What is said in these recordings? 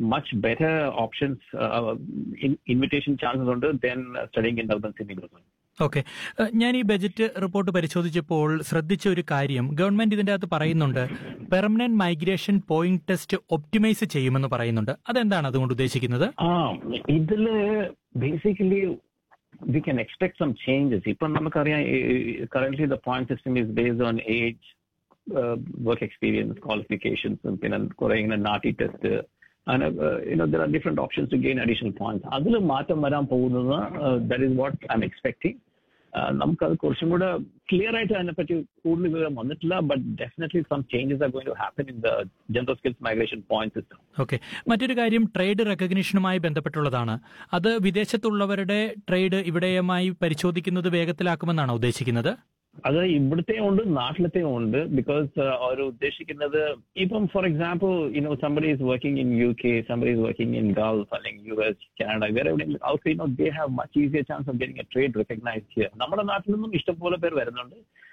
much better options, uh, in, invitation chances ഉണ്ട് than uh, studying in urban Sydney. Okay ഞാൻ ഈ budget report പരിശോധിച്ചപ്പോൾ ശ്രദ്ധിച്ച ഒരു കാര്യം ഗവൺമെന്റ് ഇതിന്റെ അകത്ത് പറയുന്നുണ്ട് permanent migration point test optimise ചെയ്യുമെന്ന് പറയുന്നുണ്ട് അതെന്താണ് അതുകൊണ്ട് ഉദ്ദേശിക്കുന്നത് ആ ഇതില് basically we can expect some changes ഇപ്പം നമുക്കറിയാം current the point system is based on age work experience ക്വാളിഫിക്കേഷൻസും പിന്നെ കുറെ ഇങ്ങനെ നാട്ടി ടെസ്റ്റ് അങ്ങനെ you know there are different options to gain additional points അതിൽ മാറ്റം വരാൻ പോകുന്നത് that is what I am expecting നമുക്കത് കുറച്ചും കൂടെ ക്ലിയർ ആയിട്ട് അതിനെപ്പറ്റി കൂടുതൽ വിവരം വന്നിട്ടില്ല but definitely some changes are going to happen in the general skills migration point system okay മറ്റൊരു കാര്യം ട്രേഡ് റെക്കഗ്നിഷനുമായി ബന്ധപ്പെട്ടുള്ളതാണ് അത് വിദേശത്തുള്ളവരുടെ ട്രേഡ് ഇവിടെയുമായി പരിശോധിക്കുന്നത് വേഗത്തിലാക്കുമെന്നാണോ ഉദ്ദേശിക്കുന്നത് അത് ഇവിടുത്തെ ഉണ്ട് നാട്ടിലത്തെ ഉണ്ട് ബിക്കോസ് അവർ ഉദ്ദേശിക്കുന്നത് ഇപ്പം for example you know somebody is working in U K somebody is working in Gulf അല്ലെങ്കിൽ യു എസ് കാനഡ വേറെ എവിടെയെങ്കിലും out you know they have much easier chance of getting a trade recognise here നമ്മുടെ നാട്ടിൽ നിന്നും ഇഷ്ടംപോലെ പേർ വരുന്നുണ്ട്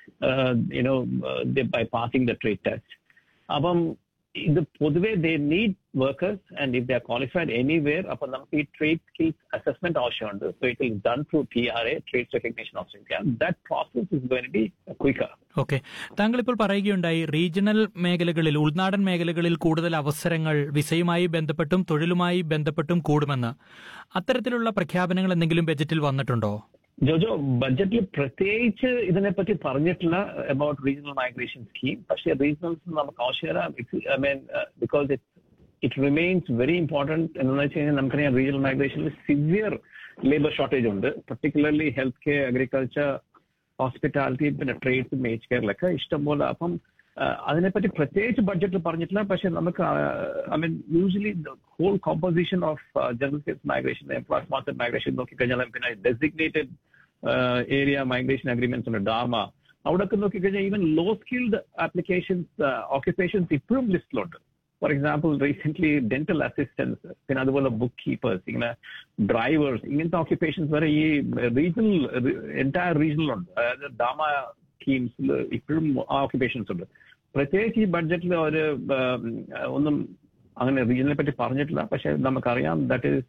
you know by passing the trade test അപ്പം ഇത് പൊതുവെ they need workers and if they are qualified anywhere അപ്പൊ നമുക്ക് ഈ ട്രേഡ് സ്കിൽസ് അസസ്മെന്റ് ആവശ്യമുണ്ട് so it is done through T R A trade recognition of India that process is going be quicker okay താങ്കൾ ഇപ്പോൾ പറയുകയുണ്ടായി regional മേഖലകളിൽ ഉൾനാടൻ മേഖലകളിൽ കൂടുതൽ അവസരങ്ങൾ വിസയുമായി ബന്ധപ്പെട്ടും തൊഴിലുമായി ബന്ധപ്പെട്ടും കൂടുമെന്ന് അത്തരത്തിലുള്ള പ്രഖ്യാപനങ്ങൾ എന്തെങ്കിലും ബജറ്റിൽ വന്നിട്ടുണ്ടോ ജോജോ ബഡ്ജറ്റിൽ പ്രത്യേകിച്ച് ഇതിനെപ്പറ്റി പറഞ്ഞിട്ടില്ല അബൌട്ട് റീജിയണൽ മൈഗ്രേഷൻ സ്കീം പക്ഷേ റീജിയണൽസ് നമുക്ക് ആവശ്യമില്ല I mean because it it remains very important എന്ന് വെച്ച് കഴിഞ്ഞാൽ നമുക്കറിയാം റീജിയണൽ മൈഗ്രേഷനിൽ സിവിയർ ലേബർ ഷോർട്ടേജ് ഉണ്ട് particularly health care agriculture hospitality പിന്നെ ട്രേഡ്സ് മേജ് കെയറിലൊക്കെ ഇഷ്ടംപോലെ അപ്പം അതിനെപ്പറ്റി പ്രത്യേകിച്ച് ബഡ്ജറ്റിൽ പറഞ്ഞിട്ടില്ല പക്ഷെ നമുക്ക് I mean usually whole composition of general skills migration employ sponsored migration നോക്കിക്കഴിഞ്ഞാൽ പിന്നെ ഡെസിഗ്നേറ്റഡ് ഏരിയ മൈഗ്രേഷൻ അഗ്രിമെന്റ്സ് ഉണ്ട് ഡാമ അവിടെയൊക്കെ നോക്കിക്കഴിഞ്ഞാൽ even low skilled applications occupations ഇപ്പോഴും ലിസ്റ്റിലുണ്ട് for example recent dental assistants പിന്നെ അതുപോലെ ബുക്ക് കീപ്പേഴ്സ് ഇങ്ങനെ ഡ്രൈവേഴ്സ് ഇങ്ങനത്തെ ഓക്യുപ്പേഷൻസ് വരെ ഈ റീജിയണൽ എൻറ്റയർ റീജിയണിലുണ്ട് അതായത് ഡാമ സ്കീംസിൽ ഇപ്പോഴും ആ ഓക്യുപ്പേഷൻസ് ഉണ്ട് പ്രത്യേകിച്ച് ഈ ബഡ്ജറ്റിൽ ഒരു ഒന്നും അങ്ങനെ റീജിയനെ പറ്റി പറഞ്ഞിട്ടില്ല പക്ഷെ നമുക്കറിയാം that is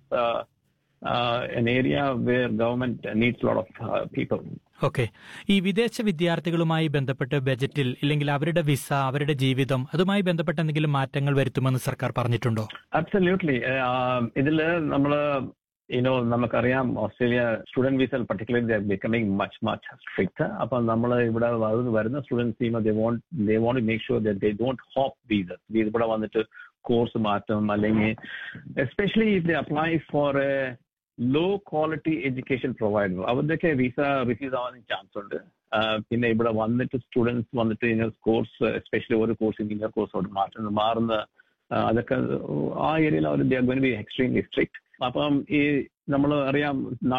an area where government needs lot of people okay ഈ വിദേശ വിദ്യാർത്ഥികളുമായി ബന്ധപ്പെട്ട് ബജറ്റിൽ ഇല്ലെങ്കിൽ അവരുടെ വിസ അവരുടെ ജീവിതം അതുമായി ബന്ധപ്പെട്ട എന്തെങ്കിലും മാറ്റങ്ങൾ വരുത്തുമെന്ന് സർക്കാർ പറഞ്ഞിട്ടുണ്ടോ അബ്സല്യൂട്ട്ലി ഇതില് നമ്മള് യുനോ നമുക്കറിയാം Australia student visa particularly becoming much much strict അപ്പൊ നമ്മൾ ഇവിടെ വരുന്ന students they won't they won't make sure they don't hop visas ഇവിടെ വന്നിട്ട് കോഴ്സ് മാറ്റും അല്ലെങ്കിൽ especially if they apply for a low quality education provider അവരുടെയൊക്കെ വിസ റിഫ്യൂസ് ആവാൻ ചാൻസ് ഉണ്ട് പിന്നെ ഇവിടെ വന്നിട്ട് സ്റ്റുഡൻസ് വന്നിട്ട് കോഴ്സ് എസ്പെഷ്യലി ഒരു കോഴ്സ് ഇൻജീനിയർ കോഴ്സോട് മാറ്റുന്ന മാറുന്ന അതൊക്കെ ആ ഏരിയയിൽ അവർ ബി എക്സ്ട്രീംലി സ്ട്രിക്റ്റ് അപ്പം ഈ നമ്മൾ അറിയാം